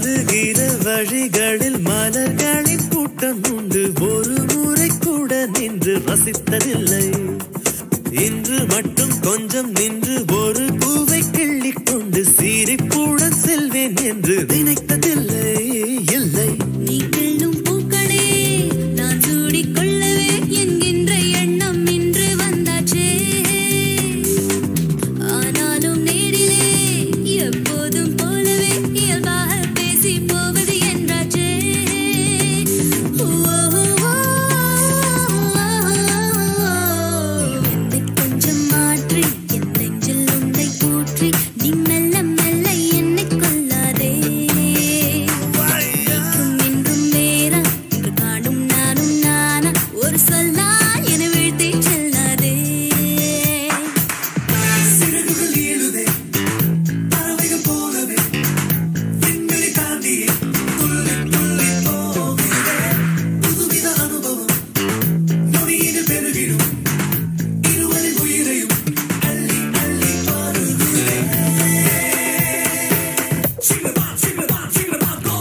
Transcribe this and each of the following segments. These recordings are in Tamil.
வருகிற வழிகளில் மலர்களின் கூட்டம் உண்டு ஒரு முறை கூட நின்று ரசித்ததில்லை இன்று மட்டும் கொஞ்சம் நின்று ஒரு பூவை கிள்ளிக் கொண்டு சிரிப்புடன் செல்வேன் என்று நினைத்ததில்லை இல்லை நீ கிள்ளும் பூக்களே நான் சூடிக் கொள்ளவே என்கின்ற எண்ணம் இன்று வந்தாச்சே ஆனாலும் நேரிலே எப்போதும் போலவே இயல்பாக பேசி போவது என்றாச்சே என்னை கொஞ்சம் மாற்றி என் நெஞ்சில் உன்னை ஊற்றி நீ மெல்ல மெல்ல என்னை கொல்லாதே என்றும் என்றும் வேறா இன்று காணும் நானும் நானா ஒரு சொல்லா என வீழ்த்தி செல்லாதே சிறகுகள் ஏழுதே பறவைகள் போலவே விண்வெளி தாண்டியே துள்ளி துள்ளி போகிறே புதுவித அனுபவம் நொடியில் பெருகிடும் இருவரின் உயிரையும் அள்ளி அள்ளி பாருகிறே சிங்கமா சிங்கமா சிங்கமா கோ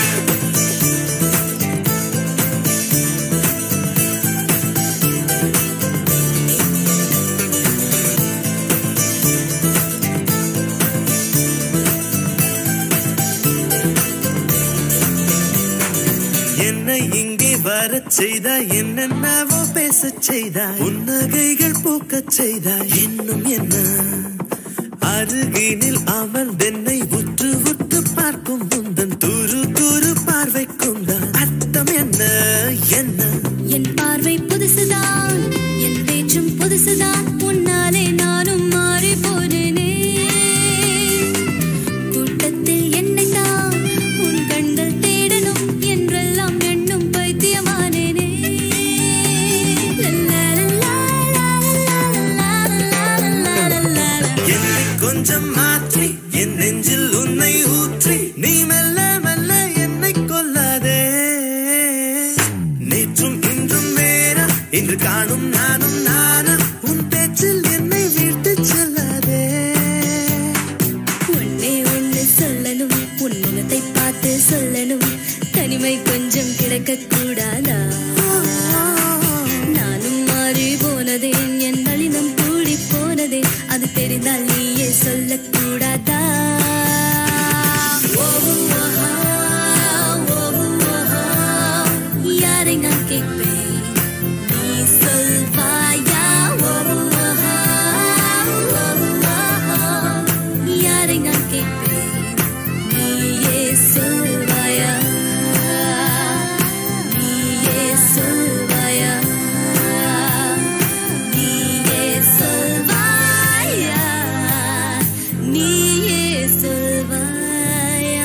என்னை இங்கே வரச் செய்தாய் என்னென்னவோ பேசச் செய்தாய் புன்னகைகள் பூக்கச் செய்தாய் இன்னும் என்ன அருகினில் அமர்ந்தென்னை உற்று உற்று பார்க்கும் முந்தன் துரு துரு பார்வைக்கும் தான் அர்த்தம் என்ன என்ன என் பார்வை புதுசுதான் என் பேச்சும் புதுசுதான் உன்னாலே நானும் மாறி போனேனே கூட்டத்தில் என்னை தான் உன் கண்கள் தேடணும் என்றெல்லாம் எண்ணும் பைத்தியமானேனே லல்லா, லல்லா, லல்லா, லல்லா, லல்லா, லல்லா, லல்லா. என்னை கொஞ்சம் மாற்றி என் நெஞ்சில் உன்னை ஊற்றி நீ மெல்ல மெல்ல என்னை கொல்லாதே நேற்றும் இன்றும் வேறா இன்று காணும் நானும் நானா உன் பேச்சில் என்னை விட்டு செல்லாதே ஒன்னே ஒண்ணு சொல்லணும் உன் முகத்தை பார்த்து சொல்லணும் தனிமை கொஞ்சம் கிடைக்க கூடாதா நானும் மாறி போனதே என் நளினம் கூடி போனதே அது தெரிந்தால் நீயே சொல்லக்கூடாதா ஓஹும் ஓஹா, ஓஹும் ஓஹா, யாரை நான் கேட்பேன் நீ சொல்வாயா ஓஹும் ஓஹா, ஓஹும் ஓஹா, யாரை நான் கேட்பேன் நீயே சொல்வாயா நீயே சொல்வாயா நீயே சொல்வாயா நீயே சொல்வாயா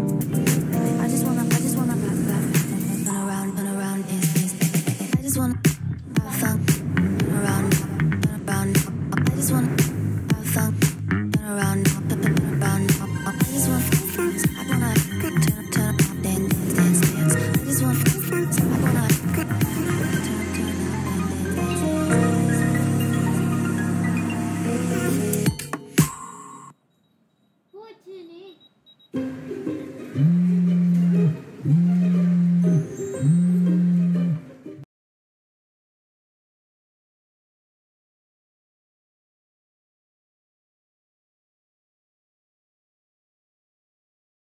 I just wanna, I just wanna, run around, run around, yes, yes. I just wanna.